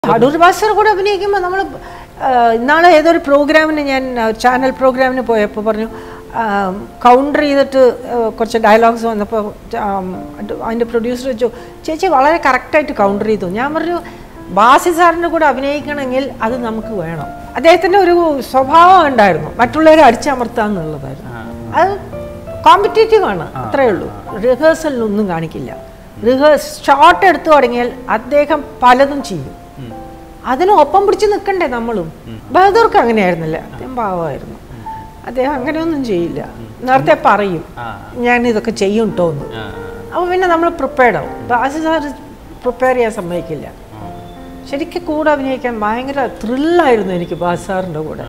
അടൂർ ഭാസ്കർ കൂടെ അഭിനയിക്കുമ്പോൾ നമ്മൾ ഇന്നാളെ ഏതൊരു പ്രോഗ്രാമിന് ഞാൻ ആ, ചാനൽ പ്രോഗ്രാമിന് പോയപ്പോൾ പറഞ്ഞു കൗണ്ടർ ചെയ്തിട്ട് ആ, കുറച്ച് ഡയലോഗ്സ് വന്നപ്പോൾ അതിൻ്റെ പ്രൊഡ്യൂസർ വെച്ചു ചേച്ചി വളരെ കറക്റ്റായിട്ട് കൗണ്ടർ ചെയ്തു ഞാൻ പറഞ്ഞു ബാസി സാറിൻ്റെ കൂടെ അഭിനയിക്കണമെങ്കിൽ അത് നമുക്ക് വേണം അദ്ദേഹത്തിൻ്റെ ഒരു സ്വഭാവം ഉണ്ടായിരുന്നു മറ്റുള്ളവരെ അടിച്ചമർത്തുക എന്നുള്ളതായിരുന്നു അത് കോമ്പറ്റേറ്റീവ് ആണ് അത്രയേ ഉള്ളൂ റിഹേഴ്സലിനൊന്നും കാണിക്കില്ല റിഹേഴ്സ് ഷോട്ട് എടുത്തു തുടങ്ങിയാൽ അദ്ദേഹം പലതും ചെയ്യും അതിന് ഒപ്പം പിടിച്ച് നിൽക്കണ്ടേ നമ്മളും ബഹദൂർക്ക് അങ്ങനെയായിരുന്നില്ല അദ്ദേഹം പാവമായിരുന്നു അദ്ദേഹം അങ്ങനെയൊന്നും ചെയ്യില്ല നേരത്തെ പറയും ഞാൻ ഇതൊക്കെ ചെയ്യും കേട്ടോ എന്ന് അപ്പോൾ പിന്നെ നമ്മൾ പ്രിപ്പയർഡ് ആവും ബാസി സാർ പ്രിപ്പയർ ചെയ്യാൻ സമ്മതിക്കില്ല ശരിക്കും കൂടെ അഭിനയിക്കാൻ ഭയങ്കര ത്രില്ലായിരുന്നു എനിക്ക് ബാസ് സാറിൻ്റെ കൂടെ